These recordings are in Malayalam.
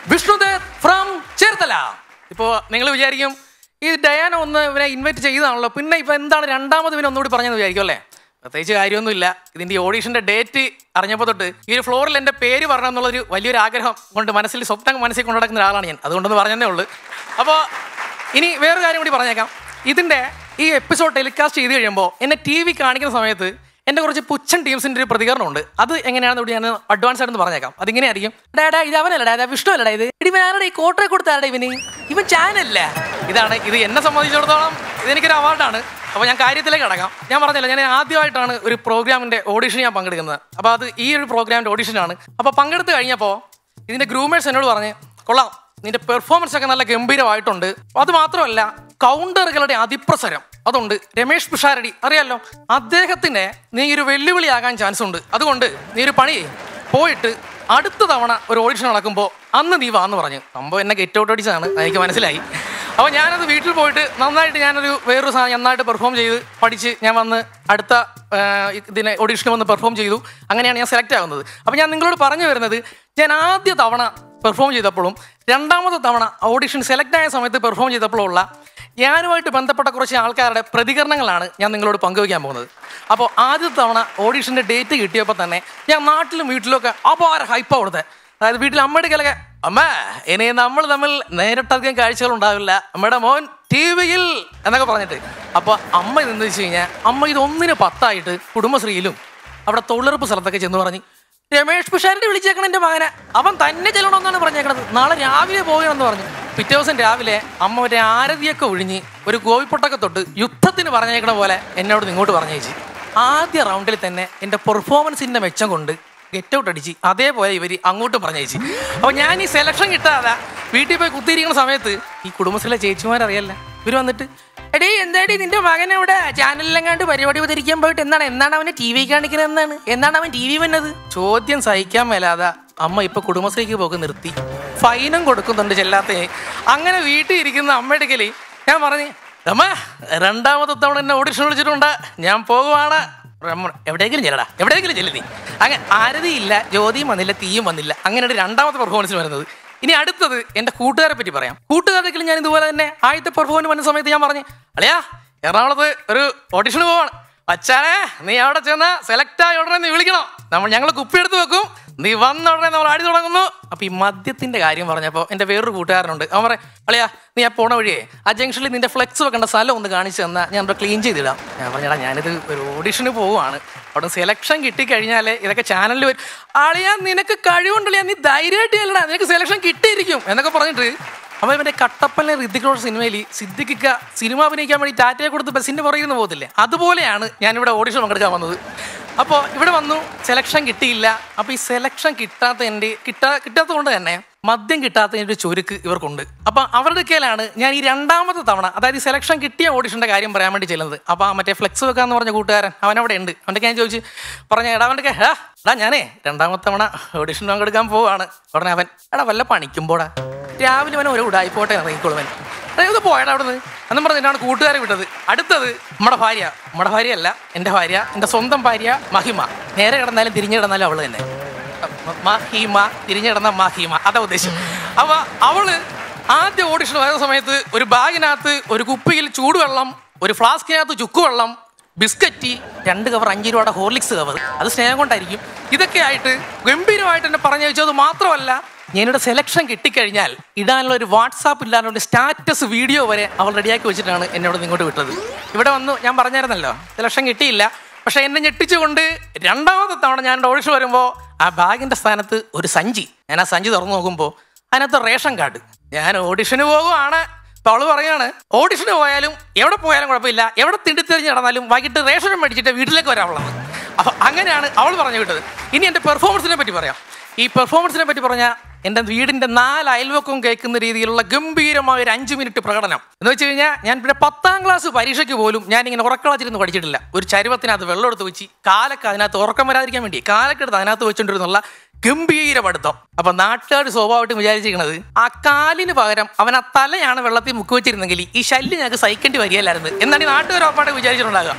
വിഷ്ണുദേവ് ഫ്രം ചേർത്തല ഇപ്പോ നിങ്ങൾ വിചാരിക്കും ഈ ഡയാന ഒന്ന് ഇവനെ ഇൻവൈറ്റ് ചെയ്തതാണല്ലോ പിന്നെ ഇപ്പൊ എന്താണ് രണ്ടാമത് ഇവനെ ഒന്നുകൂടി പറഞ്ഞെന്ന് വിചാരിക്കും അല്ലേ പ്രത്യേകിച്ച് കാര്യമൊന്നുമില്ല ഇതിന്റെ ഈ ഓഡീഷന്റെ ഡേറ്റ് അറിഞ്ഞപ്പോൾ തൊട്ട് ഈ ഒരു ഫ്ലോറിൽ എൻ്റെ പേര് പറയണം എന്നുള്ളൊരു വലിയൊരു ആഗ്രഹം കൊണ്ട് മനസ്സിൽ സ്വപ്നം മനസ്സിൽ കൊണ്ടു നടക്കുന്ന ഒരാളാണ് ഞാൻ അതുകൊണ്ടൊന്ന് പറഞ്ഞതേ ഉള്ളൂ അപ്പോൾ ഇനി വേറൊരു കാര്യം കൂടി പറഞ്ഞേക്കാം ഇതിന്റെ ഈ എപ്പിസോഡ് ടെലികാസ്റ്റ് ചെയ്ത് കഴിയുമ്പോൾ എന്നെ ടി വി കാണിക്കുന്ന സമയത്ത് എന്റെ കുറച്ച് പുച്ഛൻ ടീംസിന്റെ ഒരു പ്രതികരണമുണ്ട് അത് എങ്ങനെയാണെന്ന് കൂടി ഞാൻ അഡ്വാൻസ് ആയിട്ട് പറഞ്ഞേക്കാം അതിങ്ങനെയായിരിക്കും ഡാഡാ ഇത് അവനല്ലടാ ഇത് വിഷ്ണു അല്ലടാ ഇത് ഇടി ആരുടെ ഈ കോട്ടറെ കൊടുത്താരുടെ ഇവന് ഇവൻ ചാനല്ല ഇതാണ് ഇത് എന്നെ സംബന്ധിച്ചിടത്തോളം ഇതെനിക്കൊരു അവാർഡാണ് അപ്പോൾ ഞാൻ കാര്യത്തിലേക്ക് കടക്കാം ഞാൻ പറഞ്ഞില്ല ഞാൻ ആദ്യമായിട്ടാണ് ഒരു പ്രോഗ്രാമിന്റെ ഓഡിഷൻ ഞാൻ പങ്കെടുക്കുന്നത് അപ്പോൾ അത് ഈ ഒരു പ്രോഗ്രാമിന്റെ ഓഡിഷനാണ് അപ്പോൾ പങ്കെടുത്ത് കഴിഞ്ഞപ്പോൾ ഇതിന്റെ ഗ്രൂമേഴ്സ് എന്നോട് പറഞ്ഞ് കൊള്ളാം നിന്റെ പെർഫോമൻസ് ഒക്കെ നല്ല ഗംഭീരമായിട്ടുണ്ട് അത് മാത്രമല്ല കൗണ്ടറുകളുടെ അതിപ്രസരം അതുണ്ട് രമേഷ് പിഷാരടി അറിയാലോ അദ്ദേഹത്തിന് നീ ഒരു വെല്ലുവിളിയാകാൻ ചാൻസ് ഉണ്ട് അതുകൊണ്ട് നീ ഒരു പണി ചെയ്യ്. പോയിട്ട് അടുത്ത തവണ ഒരു ഓഡിഷൻ നടക്കുമ്പോൾ അന്ന് നീ വാന്ന് പറഞ്ഞു സംഭവം എന്നെ ഗെറ്റ് ഔട്ട് അടിച്ചതാണ് എനിക്ക് മനസ്സിലായി അപ്പോൾ ഞാനത് വീട്ടിൽ പോയിട്ട് നന്നായിട്ട് ഞാനൊരു വേറൊരു സാധനം നന്നായിട്ട് പെർഫോം ചെയ്ത് പഠിച്ച് ഞാൻ വന്ന് അടുത്ത ആ, ഇതിനെ ഓഡീഷന് വന്ന് പെർഫോം ചെയ്തു അങ്ങനെയാണ് ഞാൻ സെലക്ട് ആകുന്നത് അപ്പോൾ ഞാൻ നിങ്ങളോട് പറഞ്ഞു വരുന്നത് ഞാൻ ആദ്യ തവണ പെർഫോം ചെയ്തപ്പോഴും രണ്ടാമത്തെ തവണ ഓഡിഷൻ സെലക്ട് ആയ സമയത്ത് പെർഫോം ചെയ്തപ്പോഴുള്ള ഞാനുമായിട്ട് ബന്ധപ്പെട്ട കുറച്ച് ആൾക്കാരുടെ പ്രതികരണങ്ങളാണ് ഞാൻ നിങ്ങളോട് പങ്കുവയ്ക്കാൻ പോകുന്നത് അപ്പോൾ ആദ്യത്തെ തവണ ഓഡീഷൻ്റെ ഡേറ്റ് കിട്ടിയപ്പോൾ തന്നെ ഞാൻ നാട്ടിലും വീട്ടിലും ഒക്കെ അപാര ഹൈപ്പ കൊടുത്തത് അതായത് വീട്ടിൽ അമ്മയുടെ കലക്കെ അമ്മ ഇനി നമ്മൾ തമ്മിൽ നേരിട്ടധികം കാഴ്ചകൾ ഉണ്ടാവില്ല അമ്മയുടെ മോൻ ടി വിയിൽ എന്നൊക്കെ പറഞ്ഞിട്ട് അപ്പോൾ അമ്മ ഇതെന്ന് വെച്ച് കഴിഞ്ഞാൽ അമ്മ ഇതൊന്നിന് പത്തായിട്ട് കുടുംബശ്രീയിലും അവിടെ തൊഴിലുറപ്പ് സ്ഥലത്തൊക്കെ ചെന്ന് പറഞ്ഞ് രമേഷ് പിഷാരടി വിളിച്ചേക്കണ എൻ്റെ മകനെ അവൻ തന്നെ ചെല്ലണമെന്നാണ് പറഞ്ഞേക്കണത് നാളെ രാവിലെ പോകണമെന്ന് പറഞ്ഞു പിറ്റേ ദിവസം രാവിലെ അമ്മ ഒരു ആരതിയൊക്കെ ഒഴിഞ്ഞ് ഒരു കോവിപ്പൊട്ടൊക്കെ തൊട്ട് യുദ്ധത്തിന് പറഞ്ഞേക്കണ പോലെ എന്നോട് ഇങ്ങോട്ട് പറഞ്ഞേച്ചി ആദ്യ റൗണ്ടിൽ തന്നെ എൻ്റെ പെർഫോമൻസിൻ്റെ മെച്ചം കൊണ്ട് ഗെറ്റ് ഔട്ട് അടിച്ച് അതേപോലെ ഇവർ അങ്ങോട്ടും പറഞ്ഞേച്ചി അപ്പോൾ ഞാൻ ഈ സെലക്ഷൻ കിട്ടാതെ വീട്ടിൽ പോയി കുത്തിയിരിക്കുന്ന സമയത്ത് ഈ കുടുംബശ്രീയിലെ ചേച്ചിമാരറിയല്ല ഇവർ വന്നിട്ട് എടീ എന്താടി നിന്റെ മകൻ അവിടെ ചാനലിലെങ്ങാണ്ട് പരിപാടി അവതരിക്കാൻ പോയിട്ട് എന്താണ് എന്താണ് അവനെ ടി വി കാണിക്കുന്നത് എന്താണ് എന്താണ് അവൻ ടി വി വന്നത് ചോദ്യം സഹിക്കാൻ മേലാതെ അമ്മ ഇപ്പൊ കുടുംബശ്രീക്ക് പോക്ക് നിർത്തി ഫൈനും കൊടുക്കുന്നുണ്ട് ചെല്ലാത്ത അങ്ങനെ വീട്ടിൽ ഇരിക്കുന്ന അമ്മയുടെ കയ്യിൽ ഞാൻ പറഞ്ഞു അമ്മ രണ്ടാമത്തെ തവണ എന്നെ ഓഡിഷൻ വിളിച്ചിട്ടുണ്ട് ഞാൻ പോകുവാണ് റമ്മ- എവിടെയെങ്കിലും ചെല്ലടാ എവിടെയെങ്കിലും ചെല്ലു നീ അങ്ങനെ ആരതിയില്ല ജ്യോതിയും വന്നില്ല തീയും വന്നില്ല അങ്ങനെയാണ് രണ്ടാമത്തെ പെർഫോമൻസിന് വരുന്നത് ഇനി അടുത്തത് എൻ്റെ കൂട്ടുകാരെ പറ്റി പറയാം കൂട്ടുകാരെങ്കിലും ഞാൻ ഇതുപോലെ തന്നെ ആദ്യത്തെ പെർഫോമൻസ് വന്ന സമയത്ത് ഞാൻ പറഞ്ഞു അളിയാ എറണാകുളത്ത് ഒരു ഓഡിഷന് പോവാണ് അച്ഛനെ നീ അവിടെ ചെന്ന് സെലക്ട് ആയ ഉടനെ നീ വിളിക്കണം നമ്മൾ ഞങ്ങൾ കുപ്പിയെടുത്ത് വെക്കും നീ വന്ന ഉടനെ നമ്മൾ ആടി തുടങ്ങുന്നു അപ്പൊ ഈ മദ്യത്തിന്റെ കാര്യം പറഞ്ഞപ്പോൾ എൻ്റെ വേറൊരു കൂട്ടുകാരനുണ്ട് അവൻ പറയും അളിയാ നീ ആ പോണ വഴിയേ ആ ജംഗ്ഷനിൽ നിന്റെ ഫ്ലെക്സ് വെക്കേണ്ട സ്ഥലം ഒന്ന് കാണിച്ചു തന്നാൽ ഞാൻ അവിടെ ക്ലീൻ ചെയ്തിടാം ഞാൻ പറഞ്ഞടാ ഞാനിത് ഒരു ഓഡിഷന് പോവുകയാണ് അവിടെ സെലക്ഷൻ കിട്ടിക്കഴിഞ്ഞാൽ ഇതൊക്കെ ചാനലിൽ വരും ആളിയാ നിനക്ക് കഴിവുണ്ടല്ലേ നീ ധൈര്യമായിട്ട് ചെല്ലടാ നിനക്ക് സെലക്ഷൻ കിട്ടിയിരിക്കും എന്നൊക്കെ പറഞ്ഞിട്ട് അപ്പൊ ഇവന്റെ കട്ടപ്പനെ ഋതിക് റോഷൻ സിനിമയിൽ സിദ്ദിഖിക്ക സിനിമ അഭിനയിക്കാൻ വേണ്ടി ടാറ്റയെ കൊടുത്ത് ബസ്സിന്റെ പുറകിൽ നിന്ന് പോകത്തില്ലേ അതുപോലെയാണ് ഞാൻ ഇവിടെ ഓഡിഷൻ പങ്കെടുക്കാൻ വന്നത് അപ്പോൾ ഇവിടെ വന്നു സെലക്ഷൻ കിട്ടിയില്ല അപ്പോൾ ഈ സെലക്ഷൻ കിട്ടാത്ത എൻ്റെ കിട്ടാ കിട്ടാത്തത് കൊണ്ട് തന്നെ മദ്യം കിട്ടാത്തതിൻ്റെ ഒരു ചുരുക്ക് ഇവർക്കുണ്ട് അപ്പം അവരുടെ കയ്യിലാണ് ഞാൻ ഈ രണ്ടാമത്തെ തവണ അതായത് ഈ സെലക്ഷൻ കിട്ടിയ ഓഡിഷന്റെ കാര്യം പറയാൻ വേണ്ടി ചെല്ലുന്നത് അപ്പോൾ ആ മറ്റേ ഫ്ലെക്സ് വെക്കാന്ന് പറഞ്ഞ കൂട്ടുകാരൻ അവൻ അവിടെ ഉണ്ട് അവൻ്റെ ഞാൻ ചോദിച്ചു പറഞ്ഞ എടാ അവൻ്റെ എടാ എടാ ഞാനേ രണ്ടാമത്തെ തവണ ഓഡിഷൻ പങ്കെടുക്കാൻ പോവാണ് ഉടനെ അവൻ എടാ വല്ല പണിക്കുമ്പോടാ രാവിലെ അവൻ ഒരു ഉടായിപ്പോട്ടെ ഇറങ്ങിക്കോളുവൻ അതായത് പോയടാ അവിടെ നിന്ന് എന്നും പറഞ്ഞ് എന്നാണ് കൂട്ടുകാരെ വിട്ടത് അടുത്തത് നമ്മുടെ ഭാര്യ നമ്മുടെ ഭാര്യയല്ല എൻ്റെ ഭാര്യ എൻ്റെ സ്വന്തം ഭാര്യ മഹിമ നേരെ കിടന്നാലും തിരിഞ്ഞു കിടന്നാലും അവള് തന്നെ മ- മഹിമ തിരിഞ്ഞു കിടന്ന മഹിമ അതാ ഉദ്ദേശം അപ്പൊ അവള് ആദ്യ ഓഡിഷൻ വരുന്ന സമയത്ത് ഒരു ബാഗിനകത്ത് ഒരു കുപ്പിയിൽ ചൂടുവെള്ളം ഒരു ഫ്ലാസ്കിനകത്ത് ചുക്കുവെള്ളം ബിസ്ക്കറ്റ് രണ്ട് കവർ അഞ്ച് രൂപയുടെ ഹോർലിക്സ് കവർ അത് സ്നേഹം കൊണ്ടായിരിക്കും ഇതൊക്കെ ആയിട്ട് ഗംഭീരമായിട്ട് എന്നെ പറഞ്ഞു വെച്ചത് മാത്രമല്ല ഞാനിവിടെ സെലക്ഷൻ കിട്ടിക്കഴിഞ്ഞാൽ ഇടാനുള്ള ഒരു വാട്സാപ്പ് ഇല്ലാനുള്ള ഒരു സ്റ്റാറ്റസ് വീഡിയോ വരെ അവൾ റെഡിയാക്കി വെച്ചിട്ടാണ് എന്നോട് ഇങ്ങോട്ട് വിട്ടത് ഇവിടെ വന്നു ഞാൻ പറഞ്ഞായിരുന്നല്ലോ സെലക്ഷൻ കിട്ടിയില്ല പക്ഷെ എന്നെ ഞെട്ടിച്ചുകൊണ്ട് രണ്ടാമത്തെ തവണ ഞാൻ ഓഡിഷൻ വരുമ്പോൾ ആ ബാഗിന്റെ സ്ഥാനത്ത് ഒരു സഞ്ചി ഞാൻ ആ സഞ്ചി തുറന്നു നോക്കുമ്പോൾ അതിനകത്ത് റേഷൻ കാർഡ് ഞാൻ ഓഡിഷന് പോകുവാണ് അപ്പൊ അവള് പറയാണ് ഓഡിഷന് പോയാലും എവിടെ പോയാലും കുഴപ്പമില്ല എവിടെ തിണ്ടിത്തെറിഞ്ഞ് നടന്നാലും വൈകിട്ട് റേഷനും മേടിച്ചിട്ട് വീട്ടിലേക്ക് വരാവുള്ളത് അപ്പൊ അങ്ങനെയാണ് അവൾ പറഞ്ഞു വിട്ടത് ഇനി എൻ്റെ പെർഫോമൻസിനെ പറ്റി പറയാം ഈ പെർഫോമൻസിനെ പറ്റി പറഞ്ഞാൽ എൻ്റെ വീടിൻ്റെ നാല് അയൽവക്കവും കേൾക്കുന്ന രീതിയിലുള്ള ഗംഭീരമായ ഒരു അഞ്ച് മിനിറ്റ് പ്രകടനം എന്ന് വെച്ച് കഴിഞ്ഞാൽ ഞാൻ പിന്നെ പത്താം ക്ലാസ് പരീക്ഷയ്ക്ക് പോലും ഞാൻ ഇങ്ങനെ ഉറക്കളച്ചിരുന്ന് പഠിച്ചിട്ടില്ല ഒരു ചരുവത്തിനകത്ത് വെള്ളം എടുത്ത് വെച്ച് കാലൊക്കെ അതിനകത്ത് ഉറക്കം വരാതിരിക്കാൻ വേണ്ടി കാലൊക്കെ എടുത്ത് അതിനകത്ത് വെച്ചുകൊണ്ടിരുന്നുള്ള ഗംഭീര പഠിത്തം അപ്പൊ നാട്ടുകാർ സ്വാഭാവികമായിട്ടും വിചാരിച്ചിരിക്കുന്നത് ആ കാലിന് പകരം അവൻ ആ തലയാണ് വെള്ളത്തിൽ മുക്കി വെച്ചിരുന്നെങ്കിൽ ഈ ശല്യം ഞങ്ങൾക്ക് സഹിക്കേണ്ടി വരികയില്ലായിരുന്നു എന്നാണ് ഈ നാട്ടുകാർ ഉറപ്പായിട്ട് വിചാരിച്ചിട്ടുണ്ടാകുക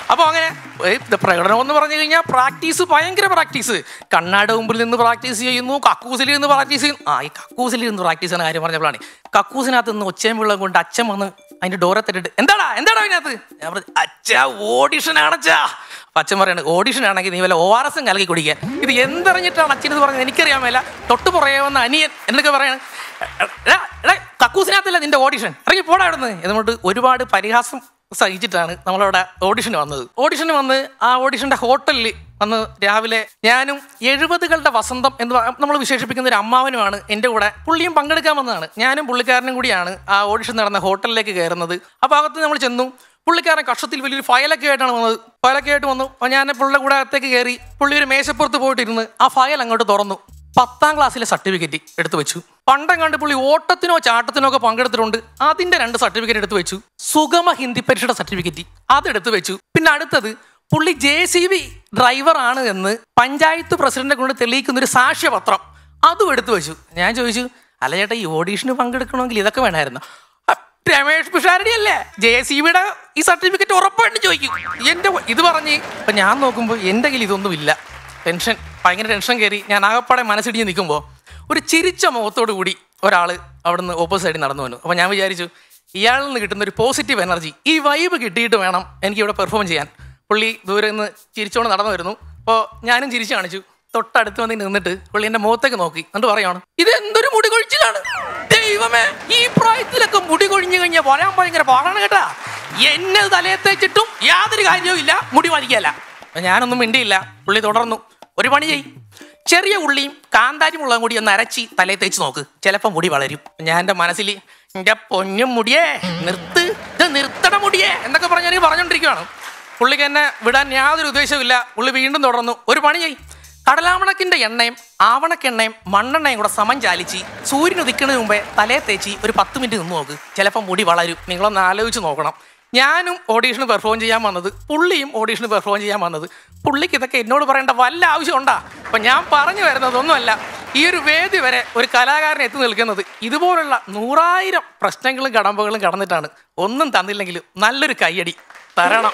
അപ്പോൾ അങ്ങനെ ഏയ് ഇത് പ്രകടനം എന്ന് പറഞ്ഞു കഴിഞ്ഞാൽ പ്രാക്ടീസ് ഭയങ്കര പ്രാക്ടീസ് കണ്ണാട് മുമ്പിൽ നിന്ന് പ്രാക്ടീസ് ചെയ്യുന്നു കക്കൂസിൽ നിന്ന് പ്രാക്ടീസ് ചെയ്യുന്നു ആ ഈ കക്കൂസിൽ നിന്ന് പ്രാക്ടീസ് ചെയ്യുന്ന കാര്യം പറഞ്ഞപ്പോഴാണ് കക്കൂസിനകത്ത് നിന്ന് ഒച്ചയും വെള്ളം കൊണ്ട് അച്ഛൻ വന്ന് അതിന്റെ ഡോറെ തട്ടിട്ട് എന്താടാ എന്താടാ അതിനകത്ത് ഞാൻ പറഞ്ഞു അച്ഛാ ഓഡിഷൻ ആണച്ചാ അപ്പൊ അച്ഛൻ പറയാണ് ഓഡിഷൻ ആണെങ്കിൽ നീ വല്ല ഒ ആർ എസും കലക്കി കുടിക്കാൻ ഇത് എന്തറിഞ്ഞിട്ടാണ് അച്ഛൻ ഇത് പറഞ്ഞത് എനിക്കറിയാൻ മേല തൊട്ട് പുറകെ വന്ന അനിയൻ എന്നൊക്കെ പറയാണ് എടാ, എടാ, കക്കൂസിനകത്തല്ല നിന്റെ ഓഡിഷൻ ഇറങ്ങി പോടാ ഇവിടുന്ന് എന്നുകൊണ്ട് ഒരുപാട് പരിഹാസം സഹിച്ചിട്ടാണ് നമ്മളവിടെ ഓഡിഷന് വന്നത് ഓഡിഷന് വന്ന് ആ ഓഡിഷന്റെ ഹോട്ടലിൽ വന്ന് രാവിലെ ഞാനും എഴുപതുകളുടെ വസന്തം എന്ന് നമ്മൾ വിശേഷിപ്പിക്കുന്ന ഒരു അമ്മാവനുമാണ് എൻ്റെ കൂടെ പുള്ളിയും പങ്കെടുക്കാൻ വന്നതാണ് ഞാനും പുള്ളിക്കാരനും കൂടിയാണ് ആ ഓഡിഷൻ നടന്ന ഹോട്ടലിലേക്ക് കയറുന്നത് അപ്പോൾ അകത്ത് നമ്മൾ ചെന്നു പുള്ളിക്കാരൻ കക്ഷത്തിൽ വലിയൊരു ഫയലൊക്കെ ആയിട്ടാണ് വന്നത് ഫയലൊക്കെ ആയിട്ട് വന്നു അപ്പോൾ ഞാൻ പുള്ളിയുടെ കൂടെ അകത്തേക്ക് കയറി പുള്ളി ഒരു മേശപ്പുറത്ത് പോയിട്ടിരുന്ന് ആ ഫയൽ അങ്ങോട്ട് തുറന്നു പത്താം ക്ലാസ്സിലെ സർട്ടിഫിക്കറ്റ് എടുത്തു വെച്ചു പണ്ടെങ്ങാണ്ട് പുള്ളി ഓട്ടത്തിനോ ചാട്ടത്തിനോ ഒക്കെ പങ്കെടുത്തിട്ടുണ്ട് അതിന്റെ രണ്ട് സർട്ടിഫിക്കറ്റ് എടുത്തു വെച്ചു സുഗമ ഹിന്ദി പരീക്ഷയുടെ സർട്ടിഫിക്കറ്റ് അത് എടുത്തു വെച്ചു പിന്നെ അടുത്തത് പുള്ളി ജെ സി ബി ഡ്രൈവർ ആണ് എന്ന് പഞ്ചായത്ത് പ്രസിഡന്റിനെ കൊണ്ട് തെളിയിക്കുന്ന ഒരു സാക്ഷ്യപത്രം അതും എടുത്തു വെച്ചു ഞാൻ ചോദിച്ചു അല്ല ചേട്ടാ ഈ ഓഡീഷന് പങ്കെടുക്കണമെങ്കിൽ ഇതൊക്കെ വേണമായിരുന്നു "ആ, രമേഷ് പിഷാരടി അല്ലേ ജെ സി ബിയുടെ ഈ സർട്ടിഫിക്കറ്റ് ഉറപ്പായിട്ട് ചോദിക്കും എന്റെ ഇത് പറഞ്ഞ് ഇപ്പൊ ഞാൻ നോക്കുമ്പോൾ എന്റെ കയ്യിൽ ഇതൊന്നും ഇല്ല ടെൻഷൻ ഭയങ്കര ടെൻഷൻ കയറി ഞാൻ ആകപ്പാടെ മനസ്സിടിഞ്ഞ് നിൽക്കുമ്പോൾ ഒരു ചിരിച്ച മുഖത്തോടു കൂടി ഒരാൾ അവിടുന്ന് ഓപ്പോസിറ്റ് സൈഡിൽ നടന്നു വന്നു അപ്പോൾ ഞാൻ വിചാരിച്ചു ഇയാളിൽ നിന്ന് കിട്ടുന്ന ഒരു പോസിറ്റീവ് എനർജി ഈ വൈബ് കിട്ടിയിട്ട് വേണം എനിക്ക് ഇവിടെ പെർഫോം ചെയ്യാൻ പുള്ളി ദൂരെ നിന്ന് ചിരിച്ചോണ്ട് നടന്നു വരുന്നു അപ്പോൾ ഞാനും ചിരിച്ചു കാണിച്ചു തൊട്ടടുത്ത് വന്ന് നിന്നിട്ട് പുള്ളി എൻ്റെ മുഖത്തേക്ക് നോക്കി എന്നിട്ട് പറയാണ് ഇത് എന്തൊരു മുടി കൊഴിച്ചിലാണ് ദൈവമേ ഈ പ്രായത്തിലൊക്കെ മുടി കൊഴിഞ്ഞു കഴിഞ്ഞാൽ വരാൻ ഭയങ്കര പാടാണ് കേട്ടാ എന്നെ തലയെ തേച്ചിട്ടും യാതൊരു കാര്യവും ഇല്ല മുടി വലിക്കല്ല അപ്പൊ ഞാനൊന്നും മിണ്ടിയില്ല പുള്ളി തുടർന്നു ഒരു പണി ചെയ് ചെറിയ ഉള്ളിയും കാന്താരി മുളകും കൂടി ഒന്ന് അരച്ചി തലയിൽ തേച്ച് നോക്ക് ചിലപ്പോൾ മുടി വളരും ഞാൻ എൻ്റെ മനസ്സിൽ എൻ്റെ പൊന്നും മുടിയേ നിർത്ത് ഇത് നിർത്തട മുടിയേ എന്നൊക്കെ പറഞ്ഞ് എനിക്ക് പറഞ്ഞുകൊണ്ടിരിക്കുകയാണ് പുള്ളിക്ക് എന്നെ വിടാൻ യാതൊരു ഉദ്ദേശവുമില്ല പുള്ളി വീണ്ടും തുടർന്നു ഒരു പണി ചെയ് കടലാമണക്കിന്റെ എണ്ണയും ആവണക്കെണ്ണയും മണ്ണെണ്ണയും കൂടെ സമം ചാലിച്ച് സൂര്യൻ ഉദിക്കുന്നതിന് മുമ്പേ തലയെ തേച്ച് ഒരു പത്ത് മിനിറ്റ് നിന്ന് നോക്ക് ചിലപ്പോൾ മുടി വളരും നിങ്ങളൊന്ന് ആലോചിച്ച് നോക്കണം ഞാനും ഓഡീഷന് പെർഫോം ചെയ്യാൻ വന്നത് പുള്ളിയും ഓഡീഷന് പെർഫോം ചെയ്യാൻ വന്നത് പുള്ളിക്ക് ഇതൊക്കെ എന്നോട് പറയേണ്ട വല്ല ആവശ്യമുണ്ടാ അപ്പം ഞാൻ പറഞ്ഞു വരുന്നതൊന്നുമല്ല ഈ ഒരു വേദി വരെ ഒരു കലാകാരൻ എത്തി നിൽക്കുന്നത് ഇതുപോലുള്ള നൂറായിരം പ്രശ്നങ്ങളും കടമ്പകളും കടന്നിട്ടാണ് ഒന്നും തന്നില്ലെങ്കിലും നല്ലൊരു കയ്യടി തരണം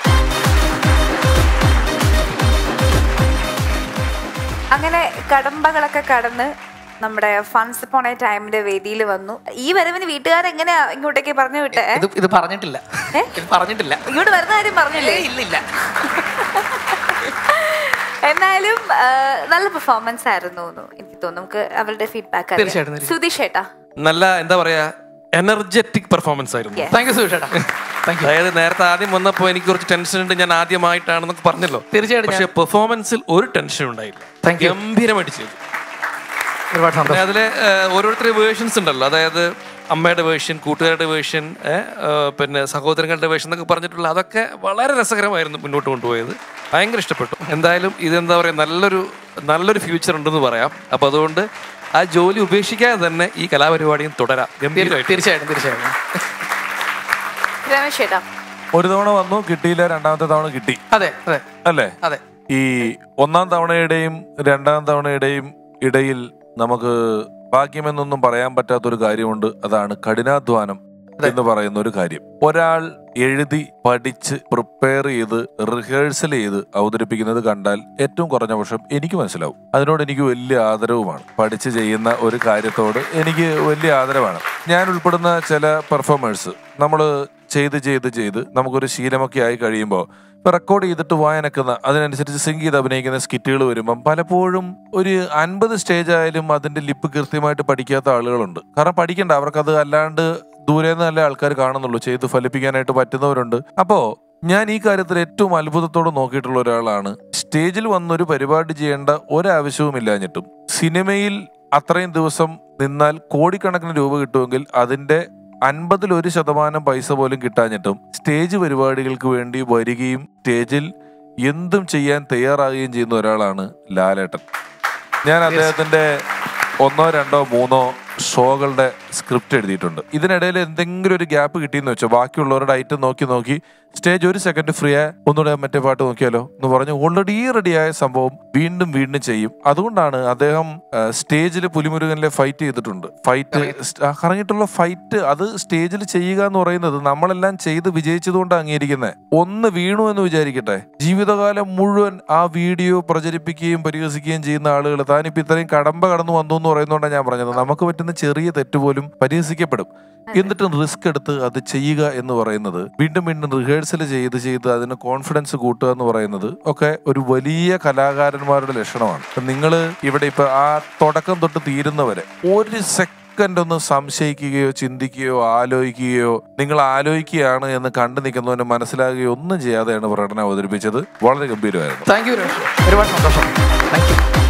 അങ്ങനെ കടമ്പകളൊക്കെ കടന്ന് നമ്മുടെ ഫൺസ് പോണ ടൈമിന്റെ വേദിയിൽ വന്നു ഈ വരവിന് വീട്ടുകാരെങ്ങനെയാ ഇങ്ങോട്ടേക്ക് പറഞ്ഞു വിട്ടേ ഇത് ഇത് പറഞ്ഞിട്ടില്ല ഏ? ഇത് പറഞ്ഞിട്ടില്ല ഇങ്ങോട്ട് വരുന്ന കാര്യം പറഞ്ഞില്ലേ ഏയ്, ഇല്ലില്ല എന്നാലും ആ, നല്ല പെർഫോമൻസ് ആയിരുന്നു എന്ന് എനിക്ക് തോന്നുന്നു നമുക്ക് അവരുടെ ഫീഡ്ബാക്ക് തീർച്ചയായിട്ടും, തീർച്ചയായിട്ടും. സുധീഷ് ഏട്ടാ നല്ല എന്താ പറയാ എനർജറ്റിക് പെർഫോമൻസ് ആയിരുന്നു Yes. താങ്ക് യു സുഷേട്ടാ താങ്ക് യു അതായത് നേരത്തെ ആദ്യം വന്നപ്പോൾ എനിക്ക് കുറച്ച് ടെൻഷൻ ഉണ്ട് ഞാൻ ആദ്യമായിട്ടാണെന്നൊക്കെ പറഞ്ഞല്ലോ തീർച്ചയായിട്ടും പക്ഷെ പെർഫോമൻസിൽ ഒരു ടെൻഷൻ ഉണ്ടായില്ല Thank you. ഗംഭീരമായിട്ട് ചെയ്തു ഒരുപാട് പിന്നെ സന്തോഷം അതിലെ ഓരോരുത്തരുടെ വേർഷൻസ് ഉണ്ടല്ലോ അതായത് അമ്മയുടെ വേർഷൻ കൂട്ടുകാരുടെ വേർഷൻ പിന്നെ സഹോദരങ്ങളുടെ വേർഷൻ എന്നൊക്കെ പറഞ്ഞിട്ടുള്ള അതൊക്കെ വളരെ രസകരമായിരുന്നു മുന്നോട്ട് കൊണ്ടുപോയത് ഭയങ്കര ഇഷ്ടപ്പെട്ടു എന്തായാലും ഇതെന്താ പറയുക നല്ലൊരു നല്ലൊരു ഫ്യൂച്ചർ ഉണ്ടെന്ന് പറയാം അപ്പൊ അതുകൊണ്ട് ആ ജോലി ഉപേക്ഷിക്കാതെ തന്നെ ഈ കലാപരിപാടിയും തുടരാം ഗംഭീരമായിട്ട് തീർച്ചയായിട്ടും തീർച്ചയായിട്ടും രമേശ് ഏട്ടാ ഒരു തവണ വന്നു കിട്ടിയില്ല രണ്ടാമത്തെ തവണ കിട്ടി അതെ അതെ അല്ലേ അതെ ഈ ഒന്നാം തവണയുടെയും രണ്ടാം തവണയുടെയും ഇടയിൽ നമുക്ക് ഭാഗ്യമെന്നൊന്നും പറയാൻ പറ്റാത്തൊരു കാര്യമുണ്ട് അതാണ് കഠിനാധ്വാനം എന്ന് പറയുന്ന ഒരു കാര്യം ഒരാൾ എഴുതി പഠിച്ച് പ്രിപ്പയർ ചെയ്ത് റിഹേഴ്സൽ ചെയ്ത് അവതരിപ്പിക്കുന്നത് കണ്ടാൽ ഏറ്റവും കുറഞ്ഞ പക്ഷം എനിക്ക് മനസ്സിലാവും അതിനോട് എനിക്ക് വലിയ ആദരവുമാണ് പഠിച്ച് ചെയ്യുന്ന ഒരു കാര്യത്തോട് എനിക്ക് വലിയ ആദരവാണ് ഞാൻ ഉൾപ്പെടുന്ന ചില പെർഫോമേഴ്സ് നമ്മൾ ചെയ്ത് ചെയ്ത് ചെയ്ത് നമുക്കൊരു ശീലമൊക്കെ ആയി കഴിയുമ്പോൾ ഇപ്പൊ റെക്കോർഡ് ചെയ്തിട്ട് വായനക്കുന്ന അതിനനുസരിച്ച് സിങ്ക് ചെയ്ത് അഭിനയിക്കുന്ന സ്കിറ്റുകൾ വരുമ്പം പലപ്പോഴും ഒരു അൻപത് സ്റ്റേജ് ആയാലും അതിന്റെ ലിപ്പ് കൃത്യമായിട്ട് പഠിക്കാത്ത ആളുകളുണ്ട് കാരണം പഠിക്കണ്ട അവർക്കത് അല്ലാണ്ട് ദൂരെ നിന്ന് നല്ല ആൾക്കാർ കാണുന്നുള്ളൂ ചെയ്ത് ഫലിപ്പിക്കാനായിട്ട് പറ്റുന്നവരുണ്ട് അപ്പോ ഞാൻ ഈ കാര്യത്തിൽ ഏറ്റവും അത്ഭുതത്തോടെ നോക്കിയിട്ടുള്ള ഒരാളാണ് സ്റ്റേജിൽ വന്നൊരു പരിപാടി ചെയ്യേണ്ട ഒരാവശ്യവും ഇല്ലാഞ്ഞിട്ടും സിനിമയിൽ അത്രയും ദിവസം നിന്നാൽ കോടിക്കണക്കിന് രൂപ കിട്ടുമെങ്കിൽ അതിന്റെ അൻപതിൽ ഒരു ശതമാനം പൈസ പോലും കിട്ടാഞ്ഞിട്ടും സ്റ്റേജ് പരിപാടികൾക്ക് വേണ്ടി വരികയും സ്റ്റേജിൽ എന്തും ചെയ്യാൻ തയ്യാറാകുകയും ചെയ്യുന്ന ഒരാളാണ് ലാലേട്ടൻ ഞാൻ അദ്ദേഹത്തിന്റെ ഒന്നോ രണ്ടോ മൂന്നോ ഷോകളുടെ സ്ക്രിപ്റ്റ് എഴുതിയിട്ടുണ്ട് ഇതിനിടയിൽ എന്തെങ്കിലും ഒരു ഗ്യാപ്പ് കിട്ടിയെന്ന് വെച്ചോ ബാക്കിയുള്ളവരുടെ ഐറ്റം നോക്കി നോക്കി സ്റ്റേജ് ഒരു സെക്കൻഡ് ഫ്രീ ആയ ഒന്നുകൂടെ മറ്റേ പാട്ട് നോക്കിയാലോ എന്ന് പറഞ്ഞ് ഓൾറെഡി റെഡിയായ സംഭവം വീണ്ടും വീണ്ടും ചെയ്യും അതുകൊണ്ടാണ് അദ്ദേഹം സ്റ്റേജിൽ പുലിമുരുകനിലെ ഫൈറ്റ് ചെയ്തിട്ടുണ്ട് ഫൈറ്റ് കറങ്ങിയിട്ടുള്ള ഫൈറ്റ് അത് സ്റ്റേജിൽ ചെയ്യുക എന്ന് പറയുന്നത് നമ്മളെല്ലാം ചെയ്ത് വിജയിച്ചതുകൊണ്ട് അംഗീകരിക്കുന്നത് ഒന്ന് വീണു എന്ന് വിചാരിക്കട്ടെ ജീവിതകാലം മുഴുവൻ ആ വീഡിയോ പ്രചരിപ്പിക്കുകയും പരിഹസിക്കുകയും ചെയ്യുന്ന ആളുകൾ താനിപ്പോ ഇത്രയും കടമ്പ കടന്നു വന്നു എന്ന് പറയുന്നതുകൊണ്ടാണ് ഞാൻ പറഞ്ഞത് നമുക്ക് പറ്റുന്ന ചെറിയ തെറ്റ് പോലും പരിഹസിക്കപ്പെടും എന്നിട്ടും റിസ്ക് എടുത്ത് അത് ചെയ്യുക എന്ന് പറയുന്നത് വീണ്ടും വീണ്ടും റിഹേഴ്സൽ ചെയ്ത് ചെയ്ത് അതിന് കോൺഫിഡൻസ് കൂട്ടുക എന്ന് പറയുന്നത് ഒക്കെ ഒരു വലിയ കലാകാരന്മാരുടെ ലക്ഷണമാണ് നിങ്ങൾ ഇവിടെ ഇപ്പൊ ആ തുടക്കം തൊട്ട് തീരുന്നവരെ ഒരു സെക്കൻഡ് ഒന്ന് സംശയിക്കുകയോ ചിന്തിക്കുകയോ ആലോചിക്കുകയോ നിങ്ങൾ ആലോചിക്കുകയാണ് എന്ന് കണ്ടു നിൽക്കുന്നവന് മനസ്സിലാകുകയോ ഒന്നും ചെയ്യാതെയാണ് പ്രകടനം അവതരിപ്പിച്ചത് വളരെ ഗംഭീരമായിരുന്നു താങ്ക് യു ഒരുപാട് സന്തോഷം താങ്ക് യു